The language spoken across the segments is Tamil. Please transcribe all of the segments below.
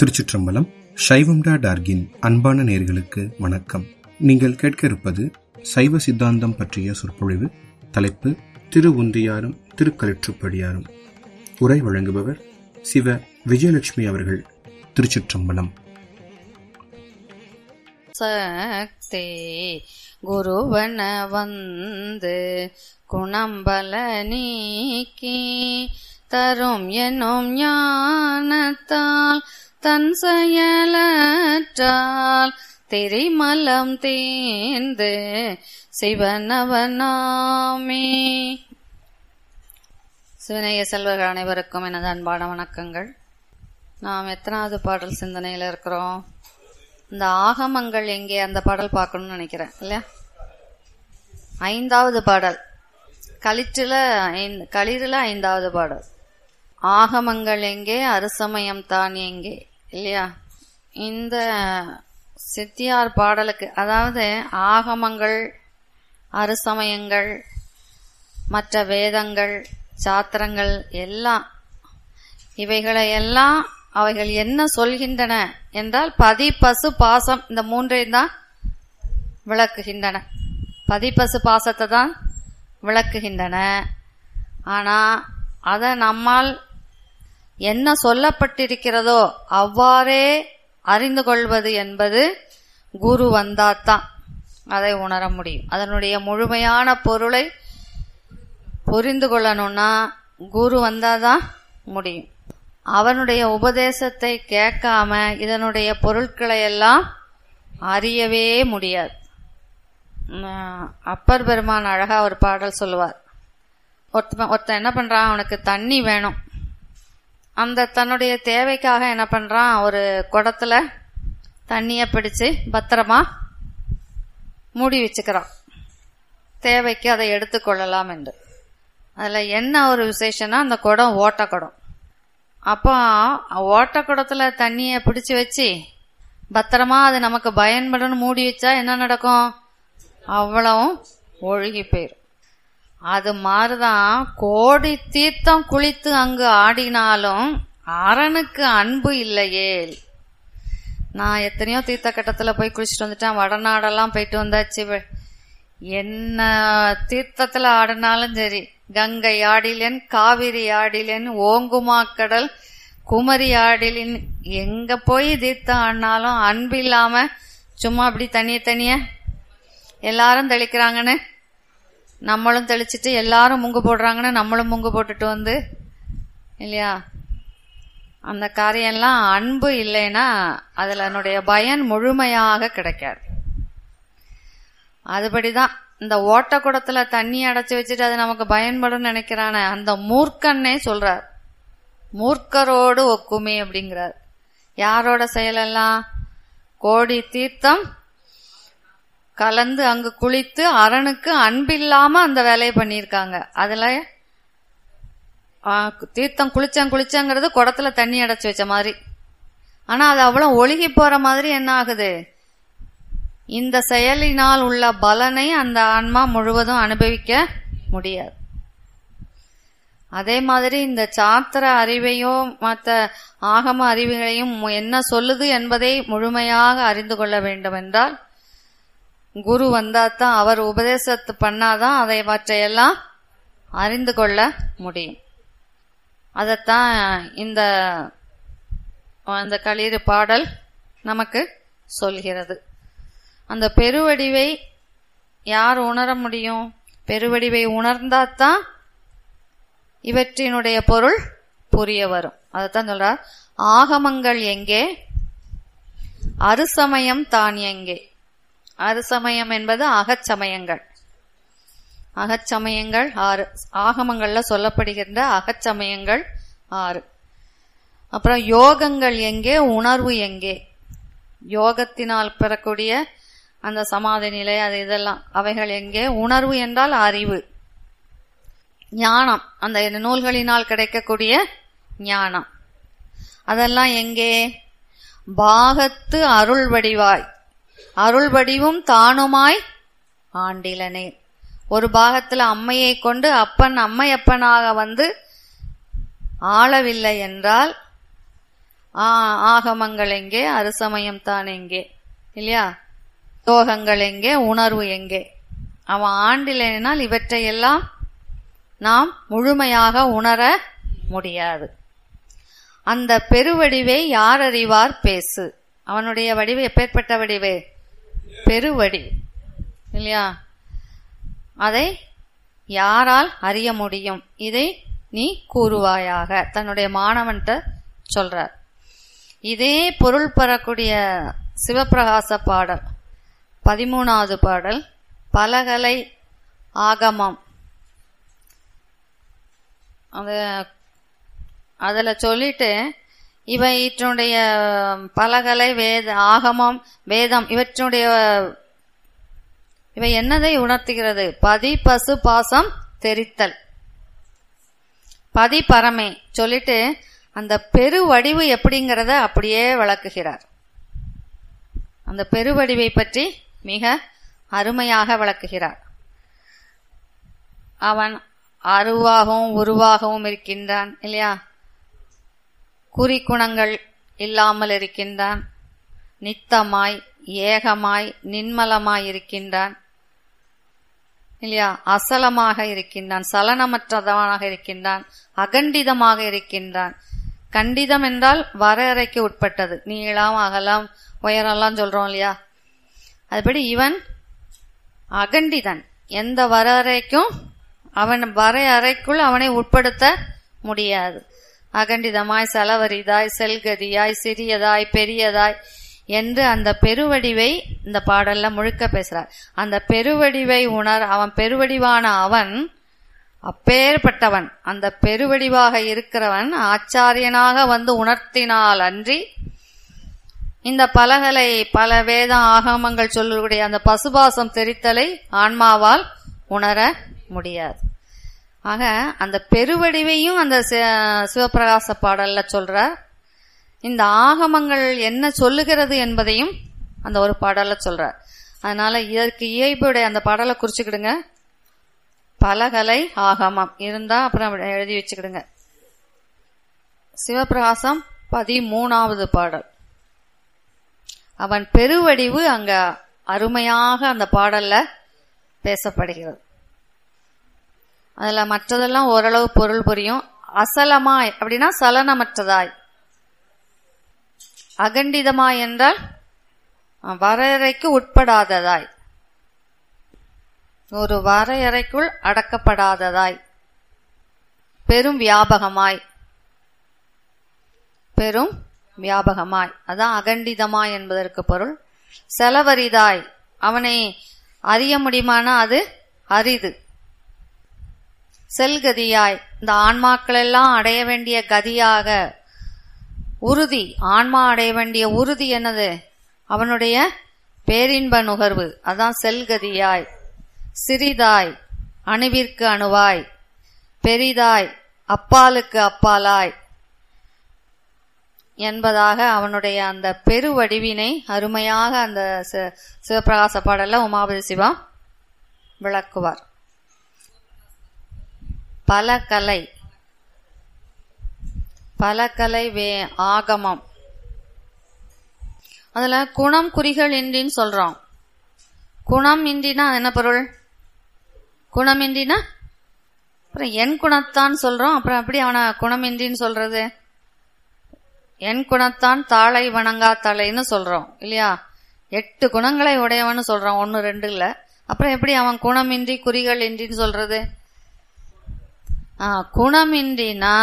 திருச்சிற்றம்பலம் சைவம்டா டார்கின் அன்பான நேர்களுக்கு வணக்கம் நீங்கள் கேட்க இருப்பது சைவ சித்தாந்தம் பற்றிய சொற்பொழிவு தலைப்பு திரு உந்தியாரும் திருக்கலிற்றுப்படியாரும் உரை வழங்குபவர் சிவ விஜயலட்சுமி அவர்கள் திருச்சிற்றம்பலம் சக்தி குருவன வந்து குணம்பல நீக்கி தரும் எனும் ஞானத்தால் தன் செயலற்றால் திரிமலம் தீர்ந்து சிவனவனாமே சிவனைய செல்வர்கள் அனைவருக்கும் எனது அன்பான வணக்கங்கள் நாம் எத்தனாவது பாடல் சிந்தனையில் இருக்கிறோம் இந்த ஆகமங்கள் எங்கே அந்த பாடல் பார்க்கணும்னு நினைக்கிறேன் இல்லையா ஐந்தாவது பாடல் களிற்றில் ஐந்து களிரில் ஐந்தாவது பாடல் ஆகமங்கள் எங்கே அருசமயம் தான் எங்கே இல்லையா இந்த சித்தியார் பாடலுக்கு அதாவது ஆகமங்கள் அருசமயங்கள் மற்ற வேதங்கள் சாத்திரங்கள் எல்லாம் இவைகளை எல்லாம் அவைகள் என்ன சொல்கின்றன என்றால் பதி பசு பாசம் இந்த மூன்றையும் தான் விளக்குகின்றன பதி பசு பாசத்தை தான் விளக்குகின்றன ஆனால் அதை நம்மால் என்ன சொல்லப்பட்டிருக்கிறதோ அவ்வாறே அறிந்து கொள்வது என்பது குரு வந்தாத்தான் அதை உணர முடியும் அதனுடைய முழுமையான பொருளை புரிந்து கொள்ளணும்னா குரு வந்தாதான் முடியும் அவனுடைய உபதேசத்தை கேட்காம இதனுடைய பொருட்களை எல்லாம் அறியவே முடியாது அப்பர் பெருமான் அழகா ஒரு பாடல் சொல்லுவார் ஒருத்தன் ஒருத்தன் என்ன பண்றான் அவனுக்கு தண்ணி வேணும் அந்த தன்னுடைய தேவைக்காக என்ன பண்றான் ஒரு குடத்துல தண்ணியை பிடிச்சு பத்திரமா மூடி வச்சுக்கிறான் தேவைக்கு அதை எடுத்துக்கொள்ளலாம் என்று அதில் என்ன ஒரு விசேஷம்னா அந்த குடம் ஓட்ட குடம் அப்போ ஓட்ட குடத்துல தண்ணியை பிடிச்சி வச்சு பத்திரமா அது நமக்கு பயன்படணும் மூடி வச்சா என்ன நடக்கும் அவ்வளவும் ஒழுகி போயிடும் அது மாதிரிதான் கோடி தீர்த்தம் குளித்து அங்கு ஆடினாலும் அரணுக்கு அன்பு இல்லையே நான் எத்தனையோ தீர்த்த கட்டத்தில் போய் குளிச்சுட்டு வந்துட்டேன் வடநாடெல்லாம் போயிட்டு வந்தாச்சு என்ன தீர்த்தத்தில் ஆடினாலும் சரி கங்கை ஆடிலேன் காவிரி ஆடிலேன் ஓங்குமாக்கடல் குமரி ஆடிலின் எங்க போய் தீர்த்தம் ஆடினாலும் அன்பு இல்லாம சும்மா அப்படி தனிய தனிய எல்லாரும் தெளிக்கிறாங்கன்னு நம்மளும் தெளிச்சிட்டு எல்லாரும் முங்கு போடுறாங்கன்னு நம்மளும் முங்கு போட்டுட்டு வந்து இல்லையா அந்த காரியம்லாம் அன்பு இல்லைன்னா அதில் என்னுடைய பயன் முழுமையாக கிடைக்காது அதுபடிதான் இந்த ஓட்ட குடத்துல தண்ணி அடைச்சி வச்சுட்டு அது நமக்கு பயன்படும் நினைக்கிறானே அந்த மூர்க்கன்னே சொல்றார் மூர்க்கரோடு ஒக்குமே அப்படிங்கிறார் யாரோட செயலெல்லாம் கோடி தீர்த்தம் கலந்து அங்கு குளித்து அரணுக்கு அன்பில்லாம அந்த வேலையை பண்ணியிருக்காங்க அதுல தீர்த்தம் குளிச்சம் குளிச்சங்கிறது குடத்துல தண்ணி அடைச்சி வச்ச மாதிரி ஆனா அது அவ்வளவு ஒழுகி போற மாதிரி என்ன ஆகுது இந்த செயலினால் உள்ள பலனை அந்த ஆன்மா முழுவதும் அனுபவிக்க முடியாது அதே மாதிரி இந்த சாத்திர அறிவையோ மற்ற ஆகம அறிவுகளையும் என்ன சொல்லுது என்பதை முழுமையாக அறிந்து கொள்ள வேண்டும் என்றால் குரு வந்தாதான் அவர் உபதேசத்து பண்ணாதான் அதை மற்றையெல்லாம் அறிந்து கொள்ள முடியும் அதைத்தான் இந்த அந்த களிறு பாடல் நமக்கு சொல்கிறது அந்த பெருவடிவை யார் உணர முடியும் பெருவடிவை உணர்ந்தாதான் இவற்றினுடைய பொருள் புரிய வரும் அதைத்தான் சொல்றார் ஆகமங்கள் எங்கே அருசமயம் தான் எங்கே அருசமயம் என்பது அகச்சமயங்கள் அகச்சமயங்கள் ஆறு ஆகமங்கள்ல சொல்லப்படுகின்ற அகச்சமயங்கள் ஆறு அப்புறம் யோகங்கள் எங்கே உணர்வு எங்கே யோகத்தினால் பெறக்கூடிய அந்த சமாதி நிலை அது இதெல்லாம் அவைகள் எங்கே உணர்வு என்றால் அறிவு ஞானம் அந்த நூல்களினால் கிடைக்கக்கூடிய ஞானம் அதெல்லாம் எங்கே பாகத்து அருள் வடிவாய் அருள் வடிவும் தானுமாய் ஆண்டிலனே ஒரு பாகத்துல அம்மையை கொண்டு அப்பன் அம்மையப்பனாக வந்து ஆளவில்லை என்றால் ஆ ஆகமங்கள் எங்கே அருசமயம் தான் எங்கே இல்லையா யோகங்கள் எங்கே உணர்வு எங்கே அவன் ஆண்டிலேனால் இவற்றையெல்லாம் நாம் முழுமையாக உணர முடியாது அந்த பெருவடிவை யார் அறிவார் பேசு அவனுடைய வடிவு எப்பேற்பட்ட வடிவு பெருவடி இல்லையா அதை யாரால் அறிய முடியும் இதை நீ கூறுவாயாக தன்னுடைய மாணவன்கிட்ட சொல்றார் இதே பொருள் பெறக்கூடிய சிவப்பிரகாச பாடல் பதிமூணாவது பாடல் பலகலை ஆகமம் அது அதில் சொல்லிட்டு இவற்றுடைய பலகலை வேத ஆகமம் வேதம் இவற்றுடைய இவை என்னதை உணர்த்துகிறது பதி பசு பாசம் தெரித்தல் பதி பரமே சொல்லிட்டு அந்த பெருவடிவு எப்படிங்கிறத அப்படியே விளக்குகிறார் அந்த பெருவடிவை பற்றி மிக அருமையாக விளக்குகிறார் அவன் அருவாகவும் உருவாகவும் இருக்கின்றான் இல்லையா குறிக்குணங்கள் இல்லாமல் இருக்கின்றான் நித்தமாய் ஏகமாய் நின்மலமாய் இருக்கின்றான் இல்லையா அசலமாக இருக்கின்றான் சலனமற்றவனாக இருக்கின்றான் அகண்டிதமாக இருக்கின்றான் கண்டிதம் என்றால் வரையறைக்கு உட்பட்டது நீளம் அகலம் உயரம்லாம் சொல்றோம் இல்லையா அதுபடி இவன் அகண்டிதன் எந்த வரையறைக்கும் அவன் வரையறைக்குள் அவனை உட்படுத்த முடியாது அகண்டிதமாய் செலவரிதாய் செல்கதியாய் சிறியதாய் பெரியதாய் என்று அந்த பெருவடிவை இந்த பாடல்ல முழுக்க பேசுறார் அந்த பெருவடிவை உணர் அவன் பெருவடிவான அவன் அப்பேற்பட்டவன் அந்த பெருவடிவாக இருக்கிறவன் ஆச்சாரியனாக வந்து உணர்த்தினால் அன்றி இந்த பலகலை பல வேத ஆகமங்கள் சொல்லக்கூடிய அந்த பசுபாசம் தெரித்தலை ஆன்மாவால் உணர முடியாது ஆக அந்த பெருவடிவையும் அந்த சிவபிரகாச பாடல்ல சொல்ற இந்த ஆகமங்கள் என்ன சொல்லுகிறது என்பதையும் அந்த ஒரு பாடல்ல சொல்றார் அதனால இதற்கு இயல்புடைய அந்த பாடலை குறிச்சுக்கிடுங்க பலகலை ஆகமம் இருந்தா அப்புறம் எழுதி வச்சுக்கிடுங்க சிவபிரகாசம் பதிமூணாவது பாடல் அவன் பெருவடிவு அங்க அருமையாக அந்த பாடல்ல பேசப்படுகிறது அதுல மற்றதெல்லாம் ஓரளவு பொருள் புரியும் அசலமாய் அப்படின்னா சலனமற்றதாய் அகண்டிதமாய் என்றால் வரையறைக்கு உட்படாததாய் ஒரு வரையறைக்குள் அடக்கப்படாததாய் பெரும் வியாபகமாய் பெரும் வியாபகமாய் அதான் அகண்டிதமாய் என்பதற்கு பொருள் செலவரிதாய் அவனை அறிய முடியுமானா அது அரிது செல்கதியாய் இந்த ஆன்மாக்கள் எல்லாம் அடைய வேண்டிய கதியாக உறுதி ஆன்மா அடைய வேண்டிய உறுதி என்னது அவனுடைய பேரின்ப நுகர்வு அதான் செல்கதியாய் சிறிதாய் அணுவிற்கு அணுவாய் பெரிதாய் அப்பாலுக்கு அப்பாலாய் என்பதாக அவனுடைய அந்த பெருவடிவினை அருமையாக அந்த சிவபிரகாச பாடல்ல உமாபதி சிவா விளக்குவார் பல கலை பல கலை வே ஆகமம் அதுல குணம் குறிகள் இன்றின்னு சொல்றோம் குணம் இன்றினா என்ன பொருள் குணம் இன்றினா அப்புறம் என் குணத்தான் சொல்றோம் அப்புறம் எப்படி அவனை குணம் இன்றின்னு சொல்றது என் குணத்தான் தாளை வணங்கா தலைன்னு சொல்றோம் இல்லையா எட்டு குணங்களை உடையவன்னு சொல்றோம் ஒன்னு ரெண்டு இல்ல அப்புறம் எப்படி அவன் குணமின்றி குறிகள் இன்றின்னு சொல்றது ஆ குணமின்றினா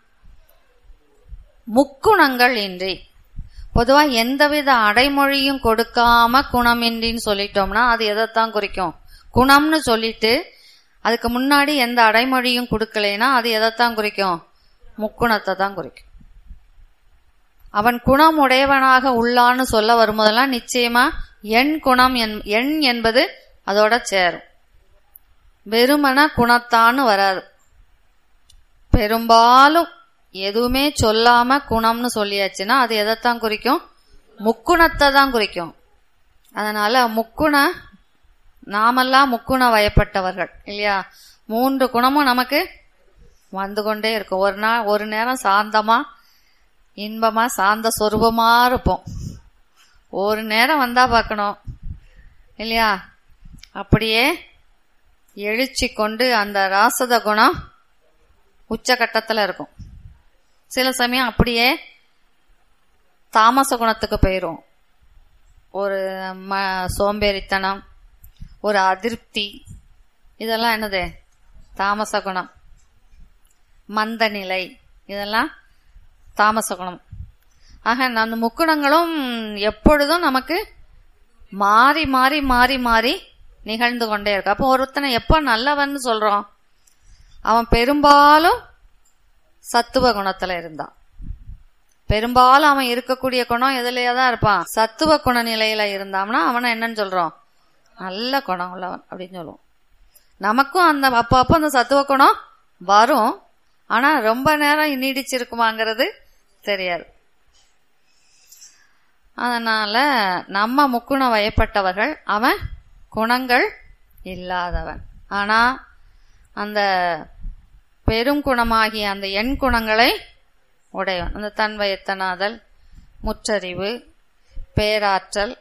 முக்குணங்கள் இன்றி பொதுவா எந்தவித அடைமொழியும் கொடுக்காம குணமின்றின்னு சொல்லிட்டோம்னா அது எதைத்தான் குறிக்கும் குணம்னு சொல்லிட்டு அதுக்கு முன்னாடி எந்த அடைமொழியும் கொடுக்கலைன்னா அது எதைத்தான் குறிக்கும் முக்குணத்தை தான் குறிக்கும் அவன் குணம் உடையவனாக உள்ளான்னு சொல்ல வரும்போதெல்லாம் நிச்சயமா எண் குணம் எண் என்பது அதோட சேரும் வெறுமன குணத்தான்னு வராது பெரும்பாலும் எதுவுமே சொல்லாம குணம்னு சொல்லியாச்சுன்னா அது எதைத்தான் குறிக்கும் முக்குணத்தை தான் குறிக்கும் அதனால முக்குண நாமெல்லாம் முக்குண வயப்பட்டவர்கள் இல்லையா மூன்று குணமும் நமக்கு வந்து கொண்டே இருக்கும் ஒரு நாள் ஒரு நேரம் சாந்தமா இன்பமா சாந்த சொரூபமா இருப்போம் ஒரு நேரம் வந்தா பார்க்கணும் இல்லையா அப்படியே எழுச்சி கொண்டு அந்த ராசத குணம் உச்சகட்டத்தில் இருக்கும் சில சமயம் அப்படியே தாமச குணத்துக்கு போயிரும் ஒரு ம சோம்பேறித்தனம் ஒரு அதிருப்தி இதெல்லாம் என்னது தாமச குணம் மந்த நிலை இதெல்லாம் தாமச குணம் ஆக அந்த முக்குணங்களும் எப்பொழுதும் நமக்கு மாறி மாறி மாறி மாறி நிகழ்ந்து கொண்டே இருக்கு அப்போ ஒருத்தனை எப்போ நல்லவன் சொல்றோம் அவன் பெரும்பாலும் சத்துவ குணத்துல இருந்தான் பெரும்பாலும் அவன் இருக்கக்கூடிய குணம் எதுலயே தான் இருப்பான் சத்துவ குண நிலையில இருந்தான்னா அவனை என்னன்னு சொல்றோம் நல்ல குணம் உள்ளவன் அப்படின்னு சொல்லுவோம் நமக்கும் அந்த அப்போ அப்போ அந்த சத்துவ குணம் வரும் ஆனா ரொம்ப நேரம் நீடிச்சிருக்குமாங்கிறது தெரியாது அதனால நம்ம முக்குண வயப்பட்டவர்கள் அவன் குணங்கள் இல்லாதவன் ஆனா அந்த பெரும் குணமாகிய அந்த எண் குணங்களை உடையவன் அந்த தன்வயத்தனாதல் முற்றறிவு பேராற்றல்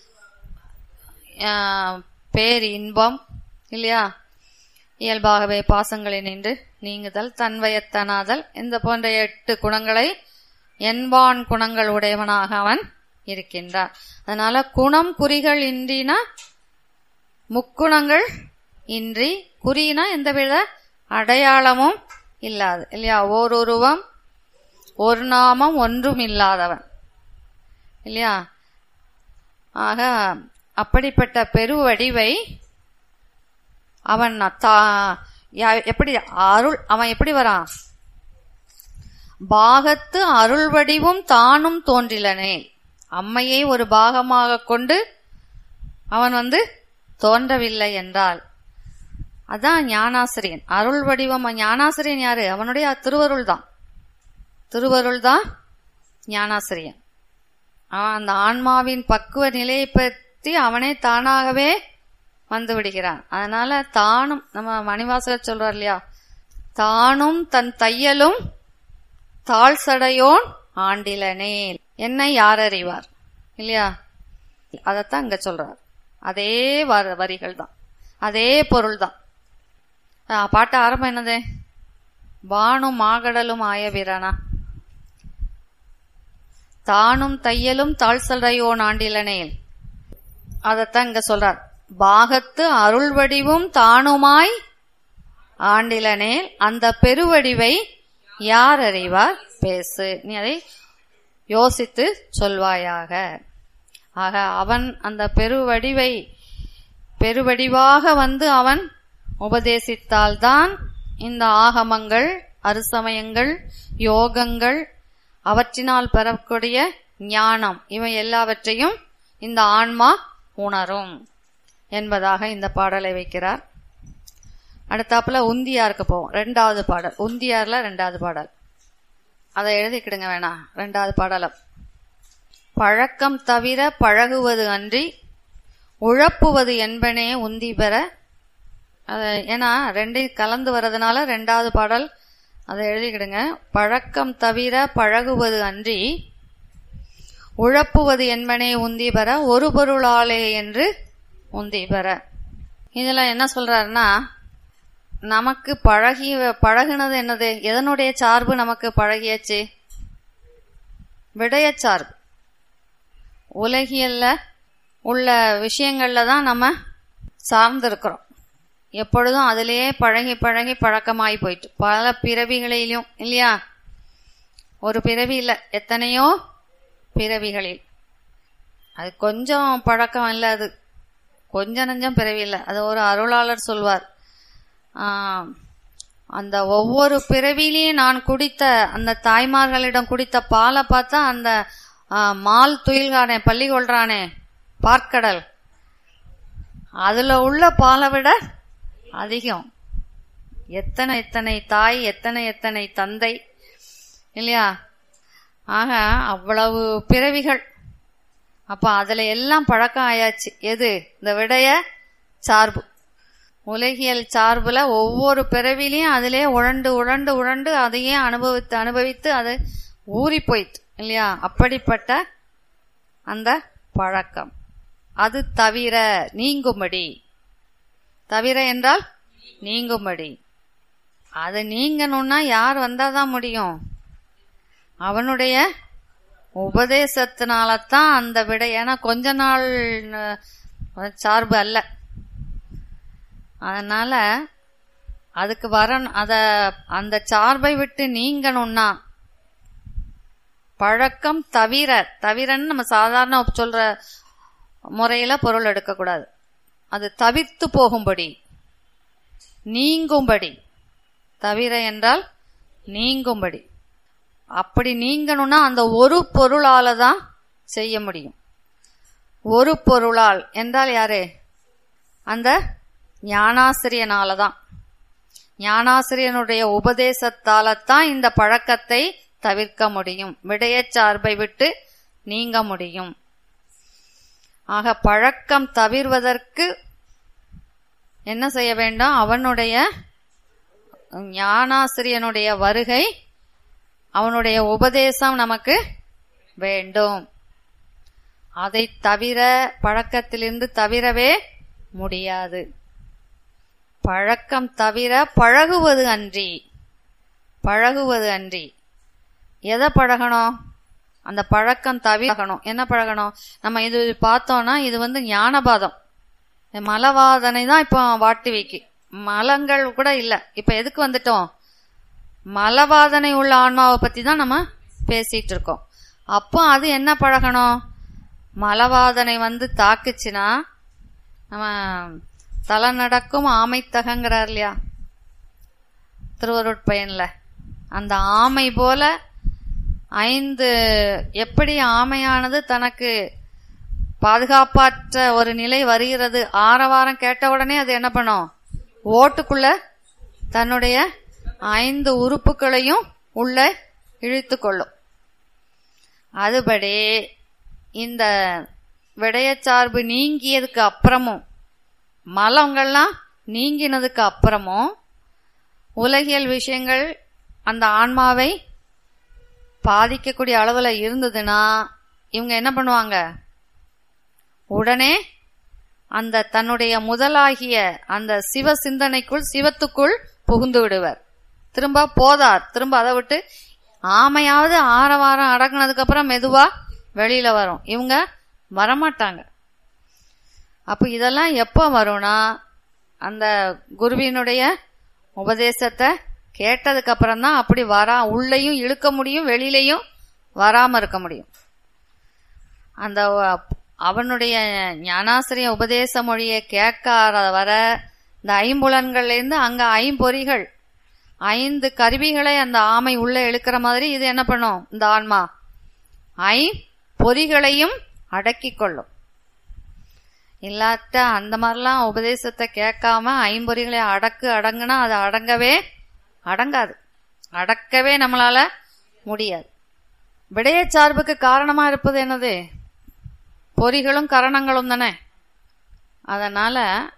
பேர் இன்பம் இல்லையா இயல்பாகவே பாசங்களை நின்று நீங்குதல் தன்வயத்தனாதல் இந்த போன்ற எட்டு குணங்களை என்பான் குணங்கள் உடையவனாக அவன் இருக்கின்றான் அதனால குணம் குறிகள் இன்றினா முக்குணங்கள் இன்றி குறினா எந்தவித அடையாளமும் இல்லாது இல்லையா ஓர் உருவம் ஒரு நாமம் ஒன்றும் இல்லாதவன் இல்லையா ஆக அப்படிப்பட்ட பெருவடிவை அவன் எப்படி அருள் அவன் எப்படி வரான் பாகத்து அருள் வடிவும் தானும் தோன்றிலனே அம்மையை ஒரு பாகமாக கொண்டு அவன் வந்து தோன்றவில்லை என்றால் அதான் ஞானாசிரியன் அருள் வடிவம் ஞானாசிரியன் யாரு அவனுடைய திருவருள் தான் திருவருள் தான் ஞானாசிரியன் அவன் அந்த ஆன்மாவின் பக்குவ நிலையை பற்றி அவனே தானாகவே வந்து விடுகிறான் அதனால தானும் நம்ம மணிவாசகர் சொல்றார் இல்லையா தானும் தன் தையலும் தாழ் சடையோன் ஆண்டிலனே என்னை யார் அறிவார் இல்லையா அதைத்தான் இங்க சொல்றார் அதே வரிகள் தான் அதே பொருள் தான் பாட்டு ஆரம்பம் என்னது வானும் மாகடலும் ஆய வீரனா தானும் தையலும் தாழ் சடையோன் ஆண்டிலனேல் அதைத்தான் இங்க சொல்றார் பாகத்து அருள் வடிவும் தானுமாய் ஆண்டிலனேல் அந்த பெருவடிவை யார் அறிவார் பேசு நீ அதை யோசித்து சொல்வாயாக ஆக அவன் அந்த பெருவடிவை பெருவடிவாக வந்து அவன் உபதேசித்தால்தான் இந்த ஆகமங்கள் அருசமயங்கள் யோகங்கள் அவற்றினால் பெறக்கூடிய ஞானம் இவை எல்லாவற்றையும் இந்த ஆன்மா உணரும் என்பதாக இந்த பாடலை வைக்கிறார் அடுத்தாப்புல உந்தியாருக்கு போவோம் ரெண்டாவது பாடல் உந்தியார்ல ரெண்டாவது பாடல் அதை எழுதிக்கிடுங்க வேணாம் ரெண்டாவது பாடலம் பழக்கம் தவிர பழகுவது அன்றி உழப்புவது என்பனே உந்தி பெற அது ஏன்னா ரெண்டையும் கலந்து வர்றதுனால ரெண்டாவது பாடல் அதை எழுதிக்கிடுங்க பழக்கம் தவிர பழகுவது அன்றி உழப்புவது என்பனே உந்தி பெற ஒரு பொருளாலே என்று உந்தி பெற இதுல என்ன சொல்றாருன்னா நமக்கு பழகி பழகுனது என்னது எதனுடைய சார்பு நமக்கு பழகியாச்சு விடய சார்பு உலகியல்ல உள்ள விஷயங்கள்ல தான் நம்ம சார்ந்திருக்கிறோம் எப்பொழுதும் அதிலேயே பழகி பழகி பழக்கமாகி போயிட்டு பல பிறவிகளிலும் இல்லையா ஒரு பிறவி இல்லை எத்தனையோ பிறவிகளில் அது கொஞ்சம் பழக்கம் இல்லை அது கொஞ்சம் நஞ்சம் பிறவி இல்லை அது ஒரு அருளாளர் சொல்வார் அந்த ஒவ்வொரு பிறவிலையும் நான் குடித்த அந்த தாய்மார்களிடம் குடித்த பாலை பார்த்தா அந்த மால் துயில்கானே பள்ளி கொள்றானே பார்க்கடல் அதுல உள்ள பாலை விட அதிகம் எத்தனை எத்தனை தாய் எத்தனை எத்தனை தந்தை இல்லையா ஆக அவ்வளவு பிறவிகள் அப்ப அதுல எல்லாம் பழக்கம் ஆயாச்சு எது இந்த விடைய சார்பு உலகியல் சார்புல ஒவ்வொரு பிறவிலையும் அதிலே உழண்டு உழண்டு உழண்டு அதையே அனுபவித்து அனுபவித்து அது ஊறி போயிட்டு இல்லையா அப்படிப்பட்ட அந்த பழக்கம் அது தவிர நீங்கும்படி தவிர என்றால் நீங்கும்படி அது நீங்கணும்னா யார் வந்தாதான் முடியும் அவனுடைய உபதேசத்தினால தான் அந்த விடை ஏன்னா கொஞ்ச நாள் அஹ், சார்பு அல்ல அதனால அதுக்கு வர அத அந்த சார்பை விட்டு நீங்கணும்னா பழக்கம் தவிர தவிரன்னு நம்ம சாதாரண சொல்ற முறையில பொருள் எடுக்கக்கூடாது அது தவிர்த்து போகும்படி நீங்கும்படி தவிர என்றால் நீங்கும்படி அப்படி நீங்கணும்னா அந்த ஒரு பொருளால தான் செய்ய முடியும் ஒரு பொருளால் என்றால் யாரு அந்த ஞானாசிரியனால தான் ஞானாசிரியனுடைய உபதேசத்தால தான் இந்த பழக்கத்தை தவிர்க்க முடியும் விடயச் சார்பை விட்டு நீங்க முடியும் ஆக பழக்கம் தவிர்வதற்கு என்ன செய்ய வேண்டும் அவனுடைய ஞானாசிரியனுடைய வருகை அவனுடைய உபதேசம் நமக்கு வேண்டும் அதை தவிர பழக்கத்திலிருந்து தவிரவே முடியாது பழக்கம் தவிர பழகுவது அன்றி பழகுவது அன்றி எதை பழகணும் அந்த பழக்கம் தவிரகணும் என்ன பழகணும் நம்ம இது பார்த்தோம்னா இது வந்து ஞானபாதம் இந்த மலவாதனை தான் இப்போ வாட்டி வைக்கு மலங்கள் கூட இல்ல இப்ப எதுக்கு வந்துட்டோம் மலவாதனை உள்ள ஆன்மாவை பத்தி தான் நம்ம பேசிட்டு இருக்கோம் அப்போ அது என்ன பழகணும் மலவாதனை வந்து தாக்குச்சுன்னா நம்ம தலை நடக்கும் ஆமைத்தகங்கிறார் இல்லையா திருவருட்பயன்ல அந்த ஆமை போல ஐந்து எப்படி ஆமையானது தனக்கு பாதுகாப்பாற்ற ஒரு நிலை வருகிறது ஆரவாரம் கேட்ட உடனே அது என்ன பண்ணும் ஓட்டுக்குள்ள தன்னுடைய ஐந்து உறுப்புகளையும் உள்ள இழுத்து கொள்ளும் அதுபடி இந்த விடயச்சார்பு நீங்கியதுக்கு அப்புறமும் மலங்கள்லாம் நீங்கினதுக்கு அப்புறமும் உலகியல் விஷயங்கள் அந்த ஆன்மாவை பாதிக்கக்கூடிய அளவுல இருந்ததுன்னா இவங்க என்ன பண்ணுவாங்க உடனே அந்த தன்னுடைய முதலாகிய அந்த சிவ சிந்தனைக்குள் சிவத்துக்குள் புகுந்து விடுவர் திரும்ப போதார் திரும்ப அதை விட்டு ஆமையாவது ஆரவாரம் அடக்குனதுக்கு அப்புறம் மெதுவா வெளியில வரும் இவங்க வரமாட்டாங்க அப்ப இதெல்லாம் எப்போ வரும்னா அந்த குருவினுடைய உபதேசத்தை கேட்டதுக்கு அப்புறம் தான் அப்படி வரா உள்ளேயும் இழுக்க முடியும் வெளியிலையும் வராம இருக்க முடியும் அந்த அவனுடைய ஞானாசிரிய உபதேச மொழியை கேட்காத வர இந்த ஐம்புலன்கள்ல இருந்து அங்க ஐம்பொறிகள் ஐந்து கருவிகளை அந்த ஆமை உள்ள இழுக்கிற மாதிரி இது என்ன பண்ணும் இந்த ஆன்மா ஐ பொறிகளையும் அடக்கி கொள்ளும் இல்லாட்ட அந்த மாதிரிலாம் உபதேசத்தை கேட்காம ஐம்பொறிகளை அடக்கு அடங்குனா அது அடங்கவே அடங்காது அடக்கவே நம்மளால முடியாது விடய சார்புக்கு காரணமா இருப்பது என்னது பொறிகளும் கரணங்களும் தானே அதனால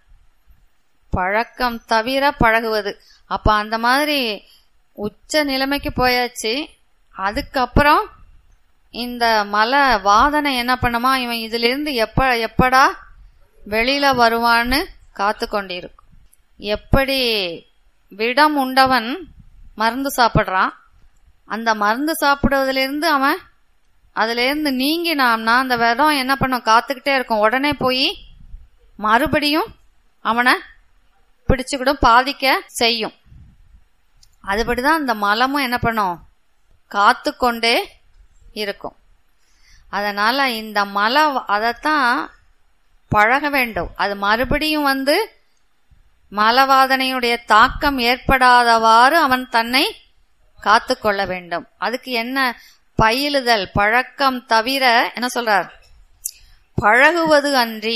பழக்கம் தவிர பழகுவது அப்ப அந்த மாதிரி உச்ச நிலைமைக்கு போயாச்சு அதுக்கப்புறம் இந்த மலை வாதனை என்ன பண்ணுமா இவன் இதுல இருந்து எப்ப எப்படா வெளியில வருவான்னு காத்து கொண்டிருக்கும் எப்படி விடம் உண்டவன் மருந்து சாப்பிடுறான் அந்த மருந்து சாப்பிடுவதிலிருந்து அவன் அதுல இருந்து நீங்கினான்னா அந்த விடம் என்ன பண்ணும் காத்துக்கிட்டே இருக்கும் உடனே போய் மறுபடியும் அவனை பிடிச்சுக்கிடும் பாதிக்க செய்யும் அதுபடிதான் அந்த மலமும் என்ன பண்ணும் காத்து கொண்டே இருக்கும் அதனால இந்த மலை அதைத்தான் பழக வேண்டும் அது மறுபடியும் வந்து மலவாதனையுடைய தாக்கம் ஏற்படாதவாறு அவன் தன்னை காத்து கொள்ள வேண்டும் அதுக்கு என்ன பயிலுதல் பழக்கம் தவிர என்ன சொல்றார் பழகுவது அன்றி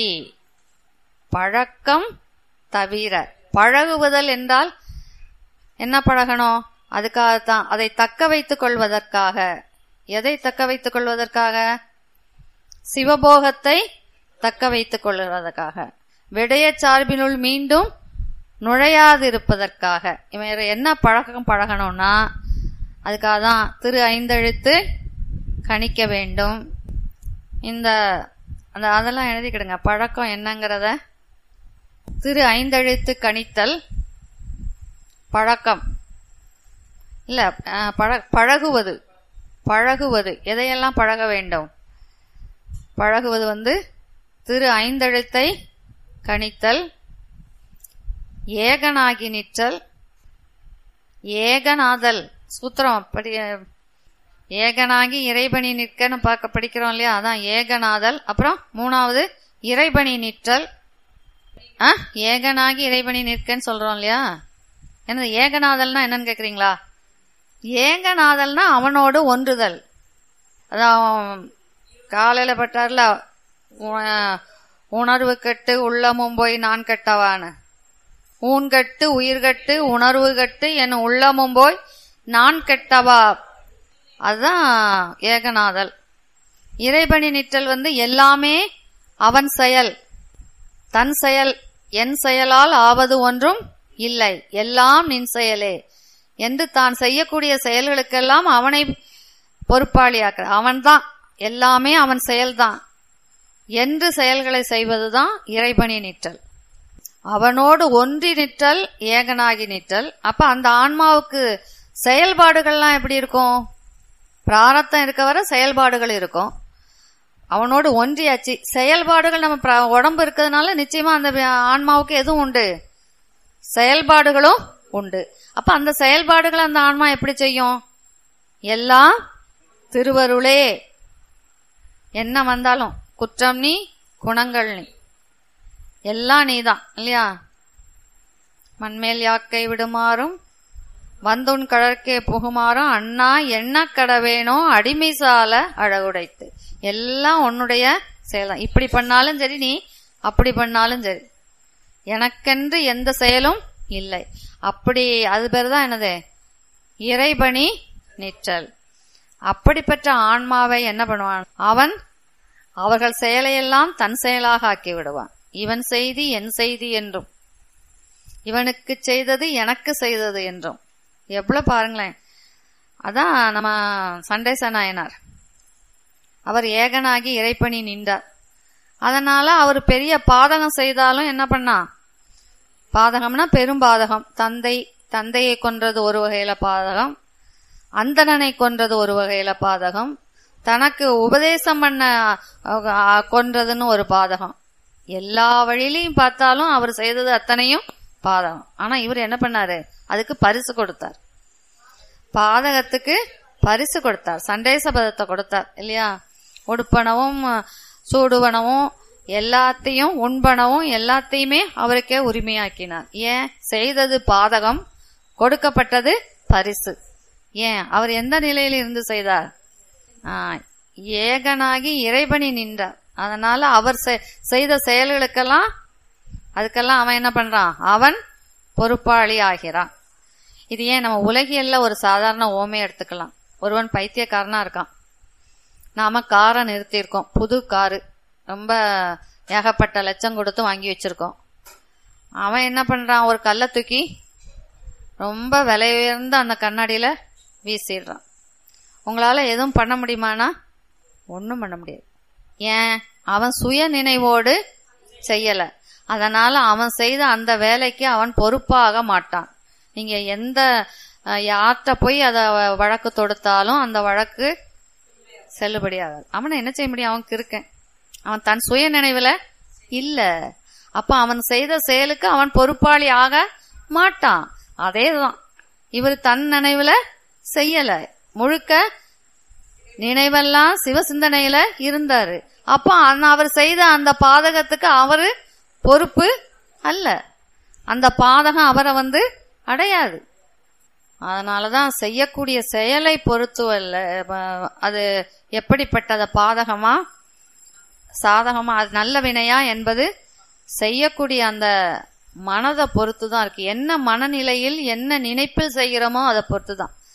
பழக்கம் தவிர பழகுவதல் என்றால் என்ன பழகணும் அதுக்காகத்தான் அதை தக்க வைத்துக் கொள்வதற்காக எதை தக்க வைத்துக் கொள்வதற்காக சிவபோகத்தை தக்க வைத்துக் கொள்வதற்காக விடய சார்பினுள் மீண்டும் நுழையாதிருப்பதற்காக இவன் என்ன பழக்கம் பழகணும்னா அதுக்காக தான் திரு ஐந்தெழுத்து கணிக்க வேண்டும் இந்த அந்த அதெல்லாம் எழுதிக்கிடுங்க பழக்கம் என்னங்கிறத திரு ஐந்தெழுத்து கணித்தல் பழக்கம் இல்ல அஹ், பழ- பழகுவது பழகுவது எதையெல்லாம் பழக வேண்டும் பழகுவது வந்து திரு ஐந்தெழுத்தை கணித்தல் ஏகனாகி நிற்றல் ஏகநாதல் சூத்திரம் படி ஏகனாகி இறைபணி நிற்கன்னு பார்க்க படிக்கிறோம் இல்லையா அதான் ஏகநாதல் அப்புறம் மூணாவது இறைபணி நிற்றல் ஆ ஏகனாகி இறைபணி நிற்கன்னு சொல்றோம் இல்லையா என்னது ஏகநாதல்னா என்னன்னு கேக்குறீங்களா ஏகநாதல்னா அவனோடு ஒன்றுதல் அதான் காலையில பட்டார்ல உ- உணர்வு கட்டு உள்ளமும் போய் நான் கெட்டவான்னு ஊன்கட்டு உயிர்கட்டு உணர்வு கட்டு என் உள்ளமும் போய் நான் கெட்டவா அதுதான் ஏகநாதல் இறைபணி நிற்றல் வந்து எல்லாமே அவன் செயல் தன் செயல் என் செயலால் ஆவது ஒன்றும் இல்லை எல்லாம் நின் செயலே என்று தான் செய்யக்கூடிய செயல்களுக்கெல்லாம் அவனை பொறுப்பாளியாக்குற அவன்தான் எல்லாமே அவன் செயல்தான் என்று செயல்களை செய்வதுதான் இறைபணி நிற்றல் அவனோடு ஒன்றி நிற்றல் ஏகனாகி நிற்றல் அப்ப அந்த ஆன்மாவுக்கு செயல்பாடுகள்லாம் எப்படி இருக்கும் பிராரத்தம் இருக்க வர செயல்பாடுகள் இருக்கும் அவனோடு ஒன்றியாச்சு செயல்பாடுகள் நம்ம பிர- உடம்பு இருக்கிறதுனால நிச்சயமா அந்த வி- ஆன்மாவுக்கு எதுவும் உண்டு செயல்பாடுகளும் உண்டு அப்ப அந்த செயல்பாடுகளை அந்த ஆன்மா எப்படி செய்யும் எல்லாம் திருவருளே என்ன வந்தாலும் குற்றம் நீ குணங்கள் நீ எல்லாம் நீதான் இல்லையா மண்மேல் யாக்கை விடுமாறும் வந்துன் கடற்கே புகுமாறும் அண்ணா என்ன கடவேனோ அடிமை சால அழகுடைத்து எல்லாம் உன்னுடைய செயல்தான் இப்படி பண்ணாலும் சரி நீ அப்படி பண்ணாலும் சரி எனக்கென்று எந்த செயலும் இல்லை அப்படி அது பேர் தான் என்னது இறைபணி நிற்றல் அப்படிப்பட்ட ஆன்மாவை என்ன பண்ணுவான் அவன் அவர்கள் செயலையெல்லாம் தன் செயலாக ஆக்கி விடுவான் இவன் செய்தி என் செய்தி என்றும் இவனுக்கு செய்தது எனக்கு செய்தது என்றும் எவ்வளவு பாருங்களேன் அதான் நம்ம சண்டேச நாயனார் அவர் ஏகனாகி இறைப்பணி நின்றார் அதனால அவர் பெரிய பாதகம் செய்தாலும் என்ன பண்ணா பாதகம்னா பெரும் பாதகம் தந்தை தந்தையை கொன்றது ஒரு வகையில பாதகம் அந்தணனை கொன்றது ஒரு வகையில பாதகம் தனக்கு உபதேசம் பண்ண அஹ், அஹ், கொன்றதுன்னு ஒரு பாதகம் எல்லா வழியிலையும் பார்த்தாலும் அவர் செய்தது அத்தனையும் பாதகம் ஆனா இவர் என்ன பண்ணாரு அதுக்கு பரிசு கொடுத்தார் பாதகத்துக்கு பரிசு கொடுத்தார் சண்டேச பதத்தை கொடுத்தார் இல்லையா உடுப்பனவும் சூடுவனவும் எல்லாத்தையும் உண்பனவும் எல்லாத்தையுமே அவருக்கே உரிமையாக்கினார் ஏன் செய்தது பாதகம் கொடுக்கப்பட்டது பரிசு ஏன் அவர் எந்த நிலையில் இருந்து செய்தார் ஆ, ஏகனாகி இறைபணி நின்றார் அதனால அவர் செ- செய்த செயல்களுக்கெல்லாம் அதுக்கெல்லாம் அவன் என்ன பண்றான் அவன் பொறுப்பாளி ஆகிறான் இது ஏன் நம்ம உலகியல்ல ஒரு சாதாரண ஓமை எடுத்துக்கலாம் ஒருவன் பைத்தியக்காரனா இருக்கான் நாம காரை நிறுத்தியிருக்கோம் புது காரு ரொம்ப ஏகப்பட்ட லட்சம் கொடுத்து வாங்கி வச்சிருக்கோம் அவன் என்ன பண்றான் ஒரு கல்லை தூக்கி ரொம்ப விலை உயர்ந்த அந்த கண்ணாடியில வீசிடுறான் உங்களால எதுவும் பண்ண முடியுமானா ஒன்றும் பண்ண முடியாது ஏன் அவன் சுய நினைவோடு செய்யல அதனால அவன் செய்த அந்த வேலைக்கு அவன் பொறுப்பாக மாட்டான் நீங்க எந்த அஹ், யார்கிட்ட போய் அத வ- வழக்கு தொடுத்தாலும் அந்த வழக்கு செல்லுபடியாகாது அவனை என்ன செய்ய முடியும் அவன் இருக்கேன் அவன் தன் சுய நினைவுல இல்ல அப்ப அவன் செய்த செயலுக்கு அவன் பொறுப்பாளி ஆக மாட்டான் அதேதான் இவர் தன் நினைவுல செய்யல முழுக்க நினைவெல்லாம் சிவசிந்தனையில இருந்தாரு அப்போ அந்த அவர் செய்த அந்த பாதகத்துக்கு அவரு பொறுப்பு அல்ல அந்த பாதகம் அவரை வந்து அடையாது அதனாலதான் செய்யக்கூடிய செயலை பொறுத்து அல்ல ப- அது எப்படிப்பட்டத பாதகமா சாதகமா அது நல்ல வினையா என்பது செய்யக்கூடிய அந்த மனதை பொறுத்து தான் இருக்கு என்ன மனநிலையில் என்ன நினைப்பில் செய்கிறோமோ அதை பொறுத்து தான்